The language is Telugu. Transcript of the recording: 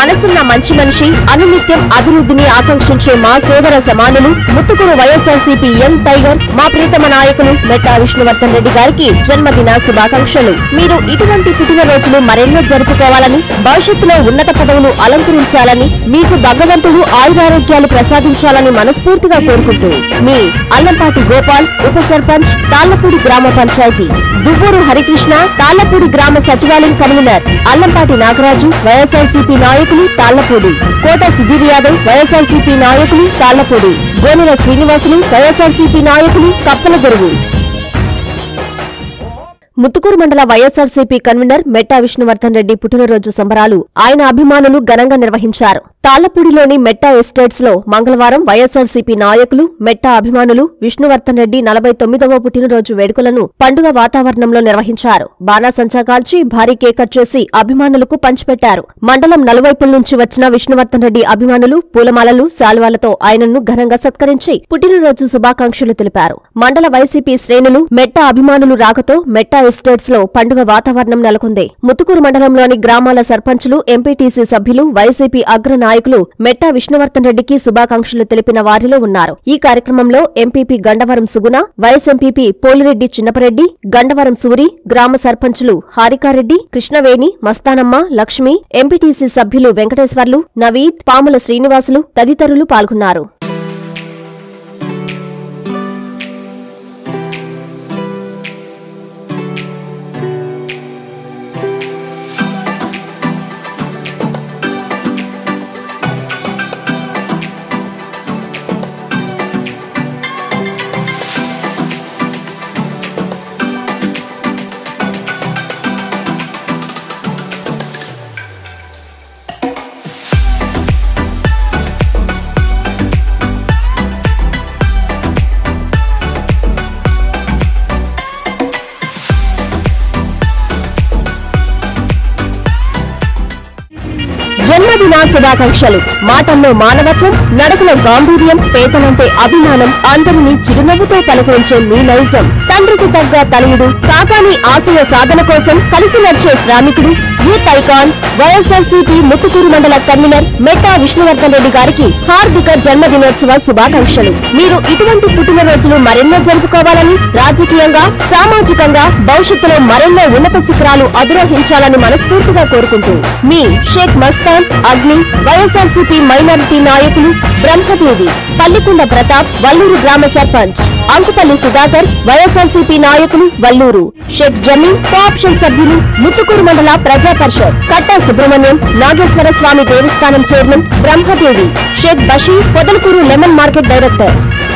మనసున్న మంచి మనిషి అనునిత్యం అభివృద్ధిని ఆకాంక్షించే మా సోదర సమానులు ముత్తుకూరు వైఎస్ఆర్సీపీ యంగ్ టైగర్ మా ప్రీతమ నాయకులు మెట్టా విష్ణువర్ధన్ రెడ్డి గారికి జన్మదిన శుభాకాంక్షలు మీరు ఇటువంటి పుట్టినరోజులు మరెన్నో జరుపుకోవాలని భవిష్యత్తులో ఉన్నత పదవులు అలంకరించాలని మీకు భగవంతుడు ఆయురారోగ్యాలు ప్రసాదించాలని మనస్ఫూర్తిగా కోరుకుంటూ మీ అల్లంపాటి గోపాల్ ఉప సర్పంచ్ తాళ్లపూడి గ్రామ పంచాయతీ దువ్వూరు హరికృష్ణ తాళ్లపూడి గ్రామ సచివాలయం కన్వీనర్ అల్లంపాటి నాగరాజు వైఎస్ఆర్సీపీ నాయకులు తాళ్లపూడి కోట సుధీర్ యాదవ్ వైఎస్ఆర్సీపీ నాయకులు తాళ్లపూడి గోనెల శ్రీనివాసులు వైఎస్ఆర్సీపీ నాయకులు కప్పల గురువు ముత్తుకూరు మండల వైఎస్ఆర్సీపీ కన్వీనర్ మెట్టా విష్ణువర్ధన్ రెడ్డి పుట్టినరోజు సంబరాలు ఆయన అభిమానులు ఘనంగా నిర్వహించారు తాళ్లపూడిలోని మెట్టా ఎస్టేట్స్ లో మంగళవారం వైఎస్ఆర్సీపీ నాయకులు మెట్టా అభిమానులు విష్ణువర్ధన్ రెడ్డి నలభై తొమ్మిదవ పుట్టినరోజు వేడుకలను పండుగ వాతావరణంలో నిర్వహించారు బాణాసంచా కాల్చి భారీ కేక్ కట్ చేసి అభిమానులకు పంచిపెట్టారు మండలం నలువైపుల నుంచి వచ్చిన విష్ణువర్ధన్ రెడ్డి అభిమానులు పూలమాలలు శాల్వాలతో ఆయనను ఘనంగా సత్కరించి పుట్టినరోజు శుభాకాంక్షలు తెలిపారు మండల వైసీపీ శ్రేణులు మెట్టా అభిమానులు రాకతో మెట్టా ఎస్టేట్స్ లో పండుగ వాతావరణం నెలకొంది ముత్తుకూరు మండలంలోని గ్రామాల సర్పంచులు ఎంపీటీసీ సభ్యులు వైసీపీ అగ్ర నాయకులు మెట్టా విష్ణువర్ధన్ రెడ్డికి శుభాకాంక్షలు తెలిపిన వారిలో ఉన్నారు ఈ కార్యక్రమంలో MPP Gandavaram Suguna vice MPP Polireddy Chinnapareddy Gandavaram Suri గ్రామ సర్పంచులు హారికారెడ్డి కృష్ణవేణి మస్తానమ్మ లక్ష్మి ఎంపీటీసీ సభ్యులు వెంకటేశ్వర్లు నవీద్ పాముల శ్రీనివాసులు తదితరులు పాల్గొన్నారు జన్మదిన శుభాకాంక్షలు మాటల్లో మానవత్వం నడకలో గాంభీర్యం పేదలంటే అభిమానం అందరినీ చిరునవ్వుతో పలకరించే మీ నైజం తండ్రికి తగ్గ తనయుడు కాకాని ఆశయ సాధన కోసం కలిసి నడిచే శ్రామికుడు యూత్ ఐకాన్ వైఎస్ఆర్సీపీ ముత్తుకూరు మండల కన్వీనర్ మెట్టా విష్ణువర్ధన్ రెడ్డి గారికి హార్దిక జన్మదినోత్సవ శుభాకాంక్షలు మీరు ఇటువంటి పుట్టినరోజులు మరెన్నో జరుపుకోవాలని రాజకీయంగా సామాజికంగా భవిష్యత్తులో మరెన్నో ఉన్నత శిఖరాలు అధిరోహించాలని మనస్ఫూర్తిగా కోరుకుంటూ మీ షేక్ మస్తాన్ అగ్ని వైఎస్ఆర్సీపీ మైనారిటీ నాయకులు బ్రహ్మదేవి పల్లికొండ ప్రతాప్ వల్లూరు గ్రామ సర్పంచ్ అంకుపల్లి సుధాకర్ వైఎస్ఆర్సీపీ నాయకులు వల్లూరు షేక్ జమీన్ కోఆప్షన్ సభ్యులు ముత్తుకూరు మండల ప్రజా పరిషత్ కట్టా సుబ్రహ్మణ్యం నాగేశ్వర స్వామి దేవస్థానం chairman Brahmadevi Sheikh Basheer Podalakuru lemon market director